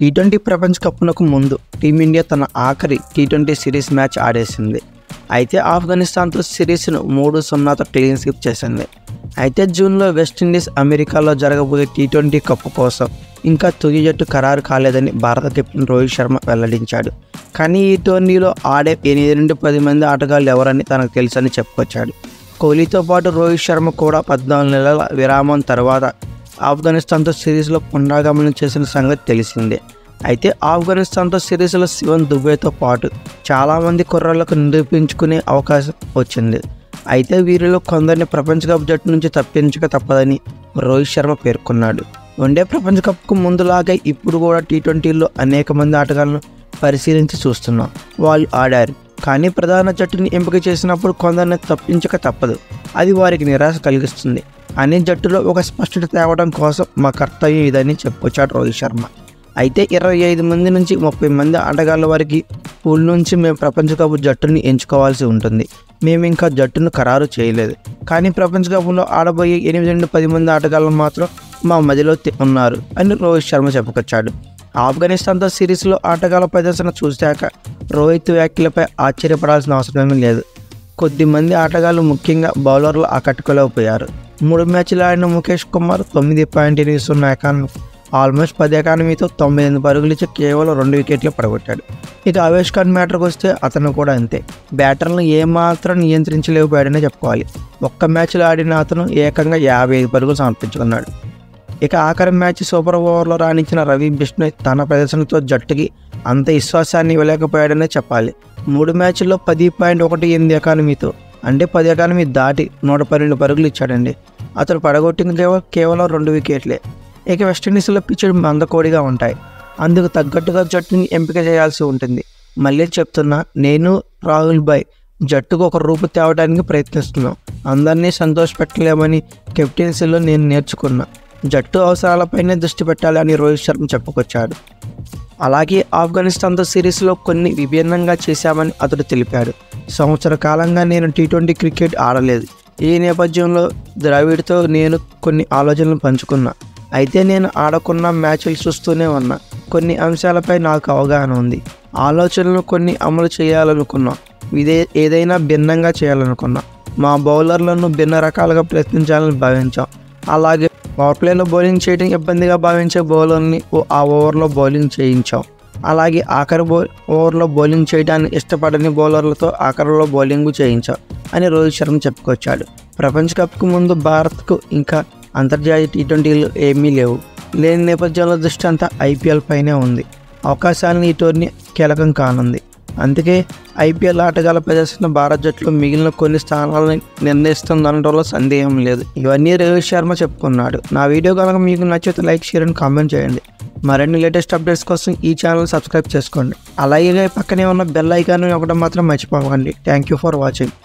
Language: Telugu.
టీ ట్వంటీ ప్రపంచ కప్నకు ముందు టీమిండియా తన ఆఖరి టీ ట్వంటీ సిరీస్ మ్యాచ్ ఆడేసింది అయితే ఆఫ్ఘనిస్తాన్తో సిరీస్ను మూడు సున్నాతో క్లీన్ స్విప్ చేసింది అయితే జూన్లో వెస్టిండీస్ అమెరికాలో జరగబోయే టీ ట్వంటీ కప్ కోసం ఇంకా తుది జట్టు ఖరారు కాలేదని భారత కెప్టెన్ రోహిత్ శర్మ వెల్లడించాడు కానీ ఈ టోర్నీలో ఆడే ఎనిమిది నుండి పది మంది ఆటగాళ్ళు ఎవరని తనకు తెలుసని చెప్పుకొచ్చాడు కోహ్లీతో పాటు రోహిత్ శర్మ కూడా పద్నాలుగు నెలల విరామం తర్వాత ఆఫ్ఘనిస్తాన్తో సిరీస్లో పునరాగమనం చేసిన సంగతి తెలిసిందే అయితే ఆఫ్ఘనిస్తాన్తో సిరీస్లో శివన్ దుబేతో పాటు చాలామంది కుర్రాళ్లకు నిరూపించుకునే అవకాశం వచ్చింది అయితే వీరిలో కొందరిని ప్రపంచ కప్ జట్టు నుంచి తప్పించక తప్పదని రోహిత్ శర్మ పేర్కొన్నాడు వన్డే ప్రపంచ కప్కు ముందులాగే ఇప్పుడు కూడా టీ ట్వంటీలో అనేక మంది ఆటగాళ్లను పరిశీలించి చూస్తున్నాం వాళ్ళు ఆడారు కానీ ప్రధాన జట్టుని ఎంపిక చేసినప్పుడు కొందరిని తప్పించక తప్పదు అది వారికి నిరాశ కలిగిస్తుంది అనే జట్టులో ఒక స్పష్టత తేవడం కోసం మా కర్తవ్యం ఇదని చెప్పుకొచ్చాడు రోహిత్ శర్మ అయితే ఇరవై ఐదు మంది నుంచి ముప్పై మంది ఆటగాళ్ళ వరకు పూల్ నుంచి మేము ప్రపంచ కప్ జట్టుని ఎంచుకోవాల్సి ఉంటుంది మేము ఇంకా జట్టును ఖరారు చేయలేదు కానీ ప్రపంచ కప్లో ఆడబోయే ఎనిమిది నుండి పది మంది ఆటగాళ్ళు మాత్రం మా మధ్యలో తి- ఉన్నారు అని రోహిత్ శర్మ చెప్పుకొచ్చాడు ఆఫ్ఘనిస్తాన్తో సిరీస్లో ఆటగాళ్ళ ప్రదర్శన చూశాక రోహిత్ వ్యాఖ్యలపై ఆశ్చర్యపడాల్సిన అవసరమేమీ లేదు కొద్ది మంది ఆటగాళ్ళు ముఖ్యంగా బౌలర్లు ఆకట్టుకోలేకపోయారు మూడు మ్యాచ్లు ఆడిన ముఖేష్ కుమార్ తొమ్మిది పాయింట్ ఎనిమిది సున్నా ఎకానమీ ఆల్మోస్ట్ పది ఎకానమీతో తొంభై ఎనిమిది పరుగులు ఇచ్చి కేవలం రెండు వికెట్లు పడగొట్టాడు ఇక అవేష్ ఖాన్ మ్యాటర్కి వస్తే అతను కూడా అంతే బ్యాటర్లను ఏమాత్రం నియంత్రించలేకపోయాడనే చెప్పుకోవాలి ఒక్క మ్యాచ్లో ఆడిన అతను ఏకంగా యాభై ఐదు పరుగులు సమర్పించుకున్నాడు ఇక ఆఖరి మ్యాచ్ సూపర్ ఓవర్లో రాణించిన రవి బిష్ణోయ్ తన ప్రదర్శనతో జట్టుకి అంత విశ్వాసాన్ని ఇవ్వలేకపోయాడనే చెప్పాలి మూడు మ్యాచ్ల్లో పది పాయింట్ ఒకటి ఎనిమిది ఎకానమీతో అంటే పది ఎకానమీ దాటి నూట పన్నెండు పరుగులు ఇచ్చాడండి అతను పడగొట్టింది కేవలం కేవలం రెండు వికెట్లే ఇక వెస్టిండీస్లో పిచ్చుడు మందకోడిగా ఉంటాయి అందుకు తగ్గట్టుగా జట్టుని ఎంపిక చేయాల్సి ఉంటుంది మళ్ళీ చెప్తున్నా నేను రాహుల్ భాయ్ జట్టుకు ఒక రూపు తేవడానికి ప్రయత్నిస్తున్నాం అందరినీ సంతోషపెట్టలేమని కెప్టెన్సీలో నేను నేర్చుకున్నా జట్టు అవసరాలపైనే దృష్టి పెట్టాలి అని రోహిత్ శర్మ చెప్పుకొచ్చాడు అలాగే ఆఫ్ఘనిస్తాన్తో సిరీస్లో కొన్ని విభిన్నంగా చేశామని అతడు తెలిపాడు సంవత్సర కాలంగా నేను టీ ట్వంటీ క్రికెట్ ఆడలేదు ఈ నేపథ్యంలో ద్రావిడ్తో నేను కొన్ని ఆలోచనలు పంచుకున్నా అయితే నేను ఆడకున్న మ్యాచ్లు చూస్తూనే ఉన్నా కొన్ని అంశాలపై నాకు అవగాహన ఉంది ఆలోచనలు కొన్ని అమలు చేయాలనుకున్నా ఇదే ఏదైనా భిన్నంగా చేయాలనుకున్నా మా బౌలర్లను భిన్న రకాలుగా ప్రయత్నించాలని భావించాం అలాగే పవర్ ప్లేలో బౌలింగ్ చేయడం ఇబ్బందిగా భావించే బౌలర్ని ఓ- ఆ ఓవర్లో బౌలింగ్ చేయించాం అలాగే ఆఖరి బౌ ఓవర్లో బౌలింగ్ చేయడాన్ని ఇష్టపడని బౌలర్లతో ఆఖరిలో బౌలింగ్ చేయించాం అని రోహిత్ శర్మ చెప్పుకొచ్చాడు ప్రపంచ కప్కు ముందు భారత్కు ఇంకా అంతర్జాతీయ టీ ట్వంటీలు ఏమీ లేవు లేని నేపథ్యంలో దృష్టి అంతా ఐపీఎల్ పైనే ఉంది అవకాశాలను ఈ టోర్నీ కీలకం కానుంది అందుకే ఐపీఎల్ ఆటగాళ్ల ప్రదర్శన భారత జట్టులో మిగిలిన కొన్ని స్థానాలను నిర్ణయిస్తుందనడంలో సందేహం లేదు ఇవన్నీ రోహిత్ శర్మ చెప్పుకున్నాడు నా వీడియో కనుక మీకు నచ్చితే లైక్ షేర్ అండ్ కామెంట్ చేయండి మరిన్ని లేటెస్ట్ అప్డేట్స్ కోసం ఈ ఛానల్ సబ్స్క్రైబ్ చేసుకోండి అలాగే పక్కనే ఉన్న బెల్ ఐకాన్ ఒకటి మాత్రం మర్చిపోకండి థ్యాంక్ యూ ఫర్ వాచింగ్